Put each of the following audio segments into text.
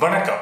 வணக்கம்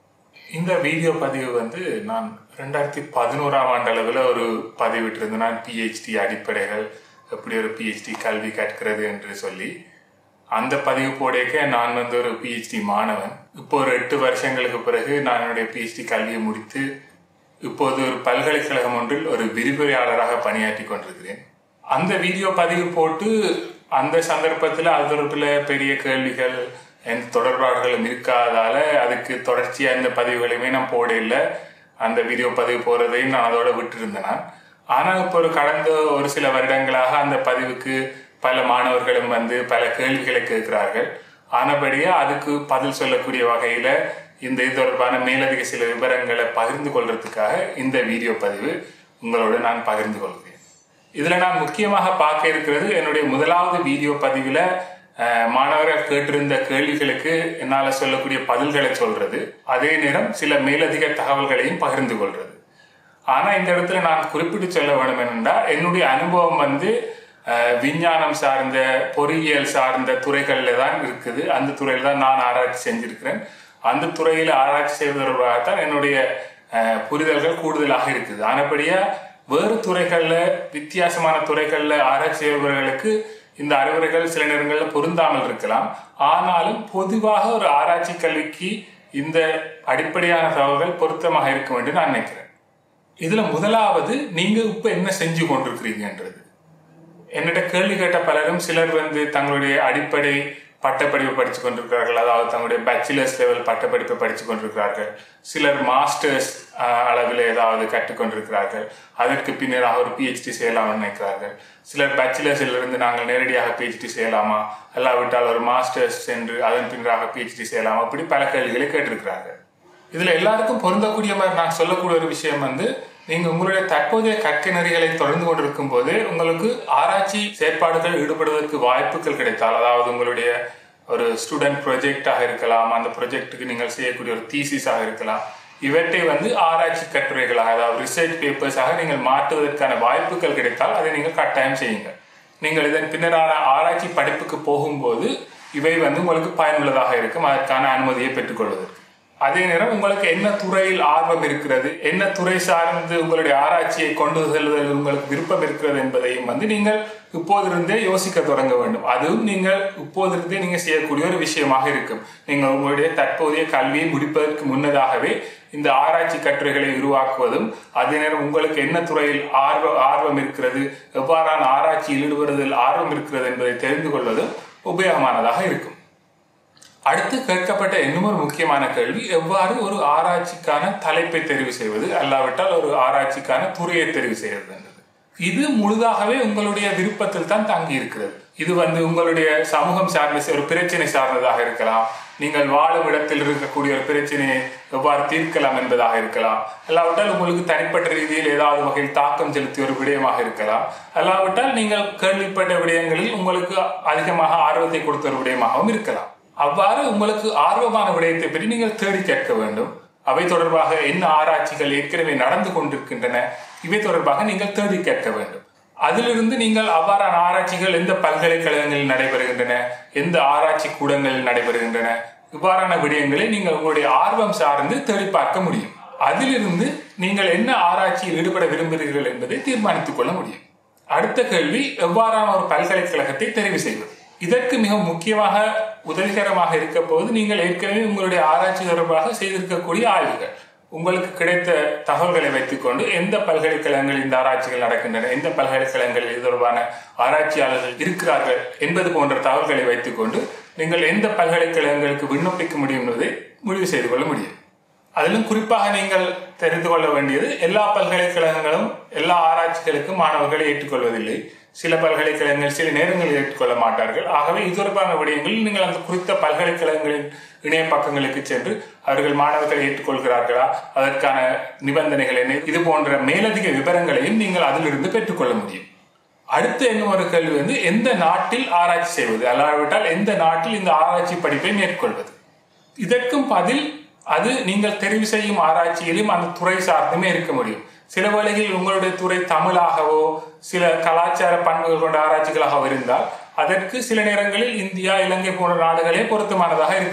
இந்த வீடியோ பதிவு வந்து நான் ரெண்டாயிரத்தி பதினோராம் ஆண்டு அளவில் ஒரு பதிவிட்டிருந்தேன் நான் பிஹெச்டி அடிப்படைகள் எப்படி ஒரு பிஹெச்டி கல்வி கற்கிறது என்று சொல்லி அந்த பதிவு போடேக்க நான் வந்து ஒரு பிஹெச்டி மாணவன் இப்போ ஒரு எட்டு வருஷங்களுக்கு பிறகு நான் என்னுடைய பிஹெச்டி கல்வியை முடித்து இப்போது ஒரு பல்கலைக்கழகம் ஒன்றில் ஒரு விரிவுரையாளராக பணியாற்றி கொண்டிருக்கிறேன் அந்த வீடியோ பதிவு போட்டு அந்த சந்தர்ப்பத்தில் அது தொடர்பில் பெரிய கேள்விகள் எந்த தொடர்பாளர்களும் இருக்காதால அதுக்கு தொடர்ச்சியாக இந்த பதிவுகளையுமே நான் போட இல்லை அந்த வீடியோ பதிவு போகிறதையும் நான் அதோட விட்டுருந்தேன் நான் ஆனால் இப்போ ஒரு கடந்த ஒரு சில வருடங்களாக அந்த பதிவுக்கு பல மாணவர்களும் வந்து பல கேள்விகளை கேட்கிறார்கள் ஆனபடியாக அதுக்கு பதில் சொல்லக்கூடிய வகையில் இந்த இது தொடர்பான மேலதிக சில விவரங்களை பகிர்ந்து கொள்றதுக்காக இந்த வீடியோ பதிவு உங்களோடு நான் பகிர்ந்து கொள்கிறேன் இதுல நான் முக்கியமாக பார்க்க இருக்கிறது என்னுடைய முதலாவது வீடியோ பதிவுல அஹ், மாணவர்கள் கேட்டிருந்த கேள்விகளுக்கு என்னால சொல்லக்கூடிய பதில்களை சொல்றது அதே நேரம் சில மேலதிக தகவல்களையும் பகிர்ந்து கொள்றது ஆனா இந்த இடத்துல நான் குறிப்பிட்டு சொல்ல வேண்டும் என்னென்றா என்னுடைய அனுபவம் வந்து அஹ், விஞ்ஞானம் சார்ந்த பொறியியல் சார்ந்த துறைகள்ல தான் இருக்குது அந்த துறையில தான் நான் ஆராய்ச்சி செஞ்சிருக்கிறேன் அந்த துறையில ஆராய்ச்சி செய்வது தொடர்பாகத்தான் என்னுடைய அஹ், புரிதல்கள் கூடுதலாக இருக்குது ஆனபடியா வேறு துறைகள்ல வித்தியாசமான துறைகள்ல ஆராய்ச்சி செய்பவர்களுக்கு இந்த அறிவுரைகள் சில நேரங்களில் பொருந்தாமல் இருக்கலாம் ஆனாலும் பொதுவாக ஒரு ஆராய்ச்சி கல்விக்கு இந்த அடிப்படையான தகவல்கள் பொருத்தமாக இருக்கும் என்று நான் நினைக்கிறேன் இதுல முதலாவது நீங்க இப்ப என்ன செஞ்சு கொண்டிருக்கிறீங்கன்றது என்னிட்ட கேள்வி கேட்ட பலரும் சிலர் வந்து தங்களுடைய அடிப்படை பட்டப்படிப்பு படித்து கொண்டிருக்கிறார்கள் அதாவது தங்களுடைய பேச்சுலர்ஸ் லெவல் பட்டப்படிப்பை படித்து கொண்டிருக்கிறார்கள் சிலர் மாஸ்டர்ஸ் அளவில் ஏதாவது கற்றுக்கொண்டிருக்கிறார்கள் அதற்கு பின்னராக ஒரு பிஹெச்டி செய்யலாம்னு நினைக்கிறார்கள் சிலர் பேச்சுலர்ஸில் இருந்து நாங்கள் நேரடியாக பிஹெச்டி செய்யலாமா அல்லாவிட்டால் ஒரு மாஸ்டர்ஸ் சென்று அதன் பின்னராக பிஹெச்டி செய்யலாமா அப்படி பல கேள்விகளை கேட்டிருக்கிறார்கள் இதுல எல்லாருக்கும் பொருந்தக்கூடிய மாதிரி நான் சொல்லக்கூடிய ஒரு விஷயம் வந்து நீங்க உங்களுடைய தற்போதைய கற்கை நெறிகளை தொடர்ந்து கொண்டிருக்கும் போது உங்களுக்கு ஆராய்ச்சி செயற்பாடுகள் ஈடுபடுவதற்கு வாய்ப்புகள் கிடைத்தால் அதாவது உங்களுடைய ஒரு ஸ்டூடெண்ட் ப்ரொஜெக்டாக இருக்கலாம் அந்த ப்ரொஜெக்ட்டுக்கு நீங்கள் செய்யக்கூடிய ஒரு தீசிஸாக இருக்கலாம் இவற்றை வந்து ஆராய்ச்சி கட்டுரைகளாக அதாவது ரிசர்ச் பேப்பர்ஸாக நீங்கள் மாற்றுவதற்கான வாய்ப்புகள் கிடைத்தால் அதை நீங்கள் கட்டாயம் செய்யுங்க நீங்கள் இதன் பின்னரான ஆராய்ச்சி படிப்புக்கு போகும்போது இவை வந்து உங்களுக்கு பயனுள்ளதாக இருக்கும் அதற்கான அனுமதியை பெற்றுக்கொள்வதற்கு அதே நேரம் உங்களுக்கு என்ன துறையில் ஆர்வம் இருக்கிறது என்ன துறை சார்ந்து உங்களுடைய ஆராய்ச்சியை கொண்டு செல்வதில் உங்களுக்கு விருப்பம் இருக்கிறது என்பதையும் வந்து நீங்கள் இப்போதிருந்தே யோசிக்க தொடங்க வேண்டும் அதுவும் நீங்கள் இப்போதிருந்தே நீங்க செய்யக்கூடிய ஒரு விஷயமாக இருக்கும் நீங்கள் உங்களுடைய தற்போதைய கல்வியை முடிப்பதற்கு முன்னதாகவே இந்த ஆராய்ச்சி கட்டுரைகளை உருவாக்குவதும் அதே நேரம் உங்களுக்கு என்ன துறையில் ஆர்வ ஆர்வம் இருக்கிறது எவ்வாறான ஆராய்ச்சியில் ஈடுபடுவதில் ஆர்வம் இருக்கிறது என்பதை தெரிந்து கொள்வதும் உபயோகமானதாக இருக்கும் அடுத்து கேட்கப்பட்ட இன்னும் ஒரு முக்கியமான கேள்வி எவ்வாறு ஒரு ஆராய்ச்சிக்கான தலைப்பை தெரிவு செய்வது அல்லாவிட்டால் ஒரு ஆராய்ச்சிக்கான துறையை தெரிவு செய்வது என்பது இது முழுதாகவே உங்களுடைய விருப்பத்தில் தான் தங்கி இருக்கிறது இது வந்து உங்களுடைய சமூகம் சார்ந்த ஒரு பிரச்சனை சார்ந்ததாக இருக்கலாம் நீங்கள் வாழும் இடத்தில் இருக்கக்கூடிய ஒரு பிரச்சனையை எவ்வாறு தீர்க்கலாம் என்பதாக இருக்கலாம் அல்லாவிட்டால் உங்களுக்கு தனிப்பட்ட ரீதியில் ஏதாவது வகையில் தாக்கம் செலுத்திய ஒரு விடயமாக இருக்கலாம் அல்லாவிட்டால் நீங்கள் கேள்விப்பட்ட விடயங்களில் உங்களுக்கு அதிகமாக ஆர்வத்தை கொடுத்த ஒரு விடயமாகவும் இருக்கலாம் அவ்வாறு உங்களுக்கு ஆர்வமான விடயத்தை பற்றி நீங்கள் தேடி கேட்க வேண்டும் அவை தொடர்பாக என்ன ஆராய்ச்சிகள் ஏற்கனவே நடந்து கொண்டிருக்கின்றன இவை தொடர்பாக நீங்கள் தேடி கேட்க வேண்டும் அதிலிருந்து நீங்கள் அவ்வாறான ஆராய்ச்சிகள் எந்த பல்கலைக்கழகங்களில் நடைபெறுகின்றன எந்த ஆராய்ச்சி கூடங்களில் நடைபெறுகின்றன இவ்வாறான விடயங்களை நீங்கள் உங்களுடைய ஆர்வம் சார்ந்து தேடி பார்க்க முடியும் அதிலிருந்து நீங்கள் என்ன ஆராய்ச்சியில் ஈடுபட விரும்புகிறீர்கள் என்பதை தீர்மானித்துக் கொள்ள முடியும் அடுத்த கேள்வி எவ்வாறான ஒரு பல்கலைக்கழகத்தை தெரிவு செய்வது இதற்கு மிக முக்கியமாக உதவிகரமாக இருக்க போது நீங்கள் ஏற்கனவே உங்களுடைய ஆராய்ச்சி தொடர்பாக செய்திருக்கக்கூடிய ஆய்வுகள் உங்களுக்கு கிடைத்த தகவல்களை வைத்துக்கொண்டு எந்த பல்கலைக்கழகங்களில் இந்த ஆராய்ச்சிகள் நடக்கின்றன எந்த பல்கலைக்கழகங்களில் இது தொடர்பான ஆராய்ச்சியாளர்கள் இருக்கிறார்கள் என்பது போன்ற தகவல்களை வைத்துக்கொண்டு நீங்கள் எந்த பல்கலைக்கழகங்களுக்கு விண்ணப்பிக்க முடியும் என்பதை முடிவு செய்து கொள்ள முடியும் அதிலும் குறிப்பாக நீங்கள் தெரிந்து கொள்ள வேண்டியது எல்லா பல்கலைக்கழகங்களும் எல்லா ஆராய்ச்சிகளுக்கும் மாணவர்களை ஏற்றுக்கொள்வதில்லை சில பல்கலைக்கழகங்கள் சில நேரங்களில் ஏற்றுக்கொள்ள மாட்டார்கள் ஆகவே இது தொடர்பான விடயங்களில் நீங்கள் அந்த குறித்த பல்கலைக்கழகங்களின் இணைய பக்கங்களுக்கு சென்று அவர்கள் மாணவர்களை ஏற்றுக்கொள்கிறார்களா அதற்கான நிபந்தனைகள் என்ன இது போன்ற மேலதிக விவரங்களையும் நீங்கள் அதிலிருந்து பெற்றுக்கொள்ள முடியும் அடுத்த என்ன ஒரு கேள்வி வந்து எந்த நாட்டில் ஆராய்ச்சி செய்வது அல்லாவிட்டால் எந்த நாட்டில் இந்த ஆராய்ச்சி படிப்பை மேற்கொள்வது இதற்கும் பதில் அது நீங்கள் தெரிவு செய்யும் ஆராய்ச்சியிலும் அந்த துறை சார்ந்துமே இருக்க முடியும் சில வேளைகளில் உங்களுடைய துறை தமிழாகவோ சில கலாச்சார பண்புகள் கொண்ட ஆராய்ச்சிகளாகவோ இருந்தால் அதற்கு சில நேரங்களில் இந்தியா இலங்கை போன்ற நாடுகளே பொருத்தமானதாக இருக்கலாம்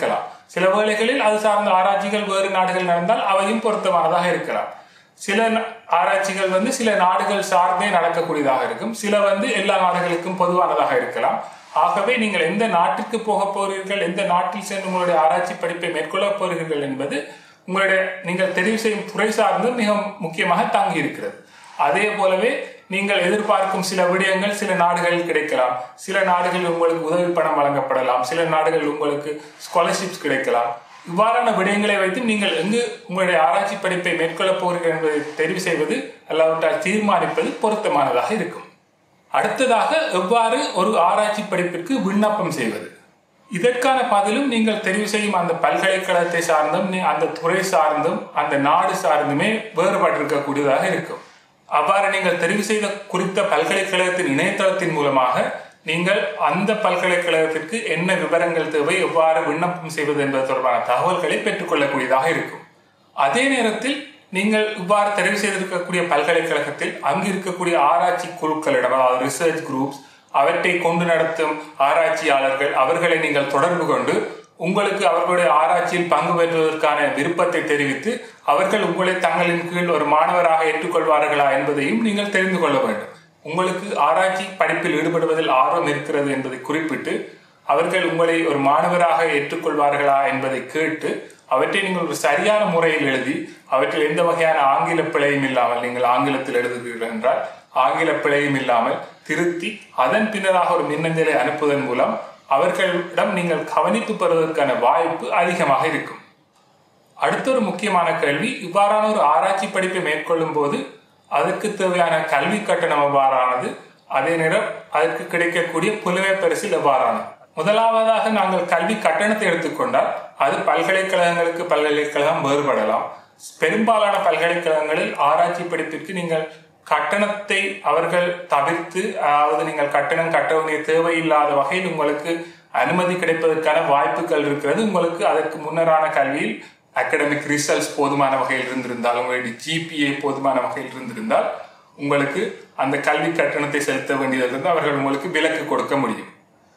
சில வேளைகளில் அது சார்ந்த ஆராய்ச்சிகள் வேறு நாடுகள் நடந்தால் அவையும் பொருத்தமானதாக இருக்கலாம் சில ந- ஆராய்ச்சிகள் வந்து சில நாடுகள் சார்ந்தே நடக்கக்கூடியதாக இருக்கும் சில வந்து எல்லா நாடுகளுக்கும் பொதுவானதாக இருக்கலாம் ஆகவே நீங்கள் எந்த நாட்டிற்கு போக போகிறீர்கள் எந்த நாட்டில் சென்று உங்களுடைய ஆராய்ச்சி படிப்பை மேற்கொள்ள போகிறீர்கள் என்பது உங்களுடைய நீங்கள் தெரிவு செய்யும் துறை சார்ந்து மிக முக்கியமாக தாங்கி இருக்கிறது அதே போலவே நீங்கள் எதிர்பார்க்கும் சில விடயங்கள் சில நாடுகளில் கிடைக்கலாம் சில நாடுகளில் உங்களுக்கு உதவி பணம் வழங்கப்படலாம் சில நாடுகளில் உங்களுக்கு ஸ்காலர்ஷிப்ஸ் கிடைக்கலாம் இவ்வாறான விடயங்களை வைத்து நீங்கள் எங்கு உங்களுடைய ஆராய்ச்சி படிப்பை மேற்கொள்ளப் போகிறீர்கள் என்பதை தெரிவு செய்வது அல்லாவிட்டால் தீர்மானிப்பது பொருத்தமானதாக இருக்கும் அடுத்ததாக எவ்வாறு ஒரு ஆராய்ச்சி படிப்பிற்கு விண்ணப்பம் செய்வது இதற்கான பதிலும் நீங்கள் தெரிவு செய்யும் அந்த பல்கலைக்கழகத்தை சார்ந்தும் நீ- அந்த துறை சார்ந்தும் அந்த நாடு சார்ந்துமே வேறுபட்டிருக்கக்கூடியதாக இருக்கும் அவ்வாறு நீங்கள் தெரிவு செய்த குறித்த பல்கலைக்கழகத்தின் இணையதளத்தின் மூலமாக நீங்கள் அந்த பல்கலைக்கழகத்திற்கு என்ன விவரங்கள் தேவை எவ்வாறு விண்ணப்பம் செய்வது என்பது தொடர்பான தகவல்களை பெற்றுக்கொள்ளக்கூடியதாக இருக்கும் அதே நேரத்தில் நீங்கள் இவ்வாறு தெரிவு செய்திருக்கக்கூடிய பல்கலைக்கழகத்தில் அங்கு இருக்கக்கூடிய ஆராய்ச்சி குழுக்களிடம் அதாவது ரிசர்ச் குரூப்ஸ் அவற்றை கொண்டு நடத்தும் ஆராய்ச்சியாளர்கள் அவர்களை நீங்கள் தொடர்பு கொண்டு உங்களுக்கு அவர்களுடைய ஆராய்ச்சியில் பங்கு பெறுவதற்கான விருப்பத்தை தெரிவித்து அவர்கள் உங்களை தங்களின் கீழ் ஒரு மாணவராக ஏற்றுக்கொள்வார்களா என்பதையும் நீங்கள் தெரிந்து கொள்ள வேண்டும் உங்களுக்கு ஆராய்ச்சி படிப்பில் ஈடுபடுவதில் ஆர்வம் இருக்கிறது என்பதை குறிப்பிட்டு அவர்கள் உங்களை ஒரு மாணவராக ஏற்றுக்கொள்வார்களா என்பதை கேட்டு அவற்றை நீங்கள் ஒரு சரியான முறையில் எழுதி அவற்றில் எந்த வகையான ஆங்கில பிழையும் இல்லாமல் நீங்கள் ஆங்கிலத்தில் எழுதுகிறீர்கள் என்றால் ஆங்கில பிழையும் இல்லாமல் திருத்தி அதன் பின்னராக ஒரு மின்னஞ்சலை அனுப்புவதன் மூலம் அவர்களிடம் நீங்கள் கவனிப்பு பெறுவதற்கான வாய்ப்பு அதிகமாக இருக்கும் அடுத்த ஒரு முக்கியமான கேள்வி இவ்வாறான ஒரு ஆராய்ச்சி படிப்பை மேற்கொள்ளும் போது அதற்கு தேவையான கல்வி கட்டணம் எவ்வாறானது அதே நேரம் அதற்கு கிடைக்கக்கூடிய புலமை பரிசில் எவ்வாறானது முதலாவதாக நாங்கள் கல்வி கட்டணத்தை எடுத்துக்கொண்டால் அது பல்கலைக்கழகங்களுக்கு பல்கலைக்கழகம் வேறுபடலாம் பெரும்பாலான பல்கலைக்கழகங்களில் ஆராய்ச்சி படிப்பிற்கு நீங்கள் கட்டணத்தை அவர்கள் தவிர்த்து அதாவது நீங்கள் கட்டணம் கட்ட வேண்டிய தேவையில்லாத வகையில் உங்களுக்கு அனுமதி கிடைப்பதற்கான வாய்ப்புகள் இருக்கிறது உங்களுக்கு அதற்கு முன்னரான கல்வியில் அகடமிக் ரிசல்ட்ஸ் போதுமான வகையில் இருந்திருந்தால் உங்களுடைய ஜிபிஏ போதுமான வகையில் இருந்திருந்தால் உங்களுக்கு அந்த கல்வி கட்டணத்தை செலுத்த வேண்டியதிலிருந்து அவர்கள் உங்களுக்கு விலக்கு கொடுக்க முடியும்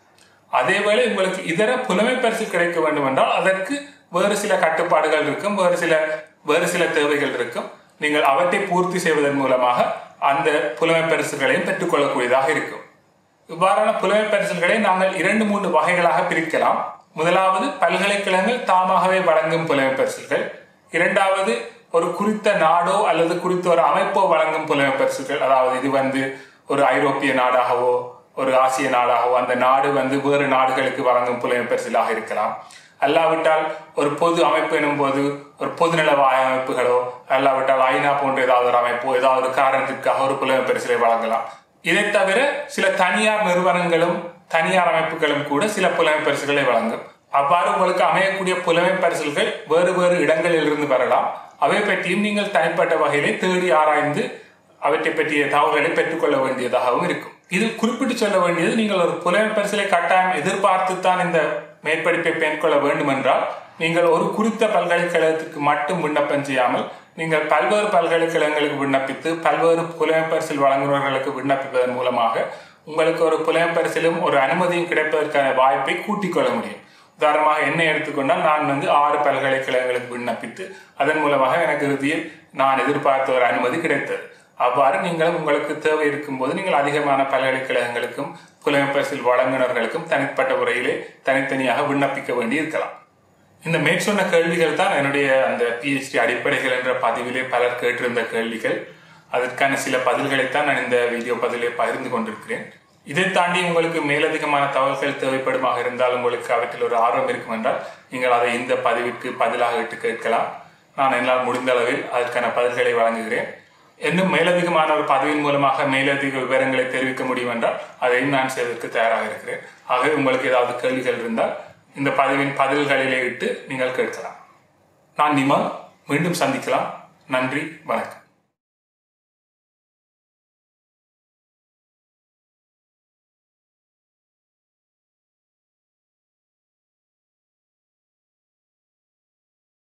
அதேவேளை உங்களுக்கு இதர புலமை பரிசு கிடைக்க வேண்டும் என்றால் அதற்கு வேறு சில கட்டுப்பாடுகள் இருக்கும் வேறு சில வேறு சில தேவைகள் இருக்கும் நீங்கள் அவற்றை பூர்த்தி செய்வதன் மூலமாக அந்த புலமை பரிசுகளையும் பெற்றுக்கொள்ளக்கூடியதாக இருக்கும் இவ்வாறான புலமை பரிசுகளை நாங்கள் இரண்டு மூன்று வகைகளாக பிரிக்கலாம் முதலாவது பல்கலைக்கழகங்கள் தாமாகவே வழங்கும் புலமை பரிசுகள் இரண்டாவது ஒரு குறித்த நாடோ அல்லது குறித்த ஒரு அமைப்போ வழங்கும் புலமை பரிசுகள் அதாவது இது வந்து ஒரு ஐரோப்பிய நாடாகவோ ஒரு ஆசிய நாடாகவோ அந்த நாடு வந்து வேறு நாடுகளுக்கு வழங்கும் புலமை பரிசிலாக இருக்கலாம் அல்லாவிட்டால் ஒரு பொது அமைப்பு எனும் போது ஒரு பொதுநல அமைப்புகளோ அல்லாவிட்டால் ஐநா போன்ற ஏதாவது ஒரு அமைப்போ ஏதாவது ஒரு காரணத்திற்காக ஒரு புலமை பரிசிலை வழங்கலாம் இதை தவிர சில தனியார் நிறுவனங்களும் தனியார் அமைப்புகளும் கூட சில புலமை பரிசுகளை வழங்கும் அவ்வாறு உங்களுக்கு அமையக்கூடிய புலமை பரிசுகள் வேறு வேறு இடங்களில் இருந்து வரலாம் அவை பற்றியும் நீங்கள் தனிப்பட்ட வகையிலே தேடி ஆராய்ந்து அவற்றை பற்றிய தகவல்களை பெற்றுக்கொள்ள வேண்டியதாகவும் இருக்கும் இதில் குறிப்பிட்டு சொல்ல வேண்டியது நீங்கள் ஒரு புலமை பரிசலை கட்டாயம் எதிர்பார்த்து தான் இந்த மேற்படிப்பை மேற்கொள்ள வேண்டும் என்றால் நீங்கள் ஒரு குறித்த பல்கலைக்கழகத்துக்கு மட்டும் விண்ணப்பம் செய்யாமல் நீங்கள் பல்வேறு பல்கலைக்கழகங்களுக்கு விண்ணப்பித்து பல்வேறு புலமை பரிசில் வழங்குபவர்களுக்கு விண்ணப்பிப்பதன் மூலமாக உங்களுக்கு ஒரு புலமை பரிசிலும் ஒரு அனுமதியும் கிடைப்பதற்கான வாய்ப்பை கூட்டிக் கொள்ள முடியும் உதாரணமாக என்னை எடுத்துக்கொண்டால் நான் வந்து ஆறு பல்கலைக்கழகங்களுக்கு விண்ணப்பித்து அதன் மூலமாக எனக்கு இறுதியில் நான் எதிர்பார்த்த ஒரு அனுமதி கிடைத்தது அவ்வாறு நீங்களும் உங்களுக்கு தேவை இருக்கும்போது நீங்கள் அதிகமான பல்கலைக்கழகங்களுக்கும் புலமை பரிசில் வழங்குனர்களுக்கும் தனிப்பட்ட முறையிலே தனித்தனியாக விண்ணப்பிக்க வேண்டி இருக்கலாம் இந்த மேற்சொன்ன கேள்விகள் தான் என்னுடைய அந்த பிஹெச்டி அடிப்படைகள் என்ற பதிவிலே பலர் கேட்டிருந்த கேள்விகள் அதற்கான சில பதில்களைத்தான் நான் இந்த வீடியோ பதிலே பகிர்ந்து கொண்டிருக்கிறேன் இதை தாண்டி உங்களுக்கு மேலதிகமான தகவல்கள் தேவைப்படுமாக இருந்தால் உங்களுக்கு அவற்றில் ஒரு ஆர்வம் இருக்கும் என்றால் நீங்கள் அதை இந்த பதிவிற்கு பதிலாக இட்டு கேட்கலாம் நான் என்னால் முடிந்த அளவில் அதற்கான பதில்களை வழங்குகிறேன் இன்னும் மேலதிகமான ஒரு பதவியின் மூலமாக மேலதிக விவரங்களை தெரிவிக்க முடியும் என்றால் அதையும் நான் செய்வதற்கு தயாராக இருக்கிறேன் ஆகவே உங்களுக்கு ஏதாவது கேள்விகள் இருந்தால் இந்த பதிவின் பதில்களிலே இட்டு நீங்கள் கேட்கலாம் நான் நிமா மீண்டும் சந்திக்கலாம் நன்றி வணக்கம்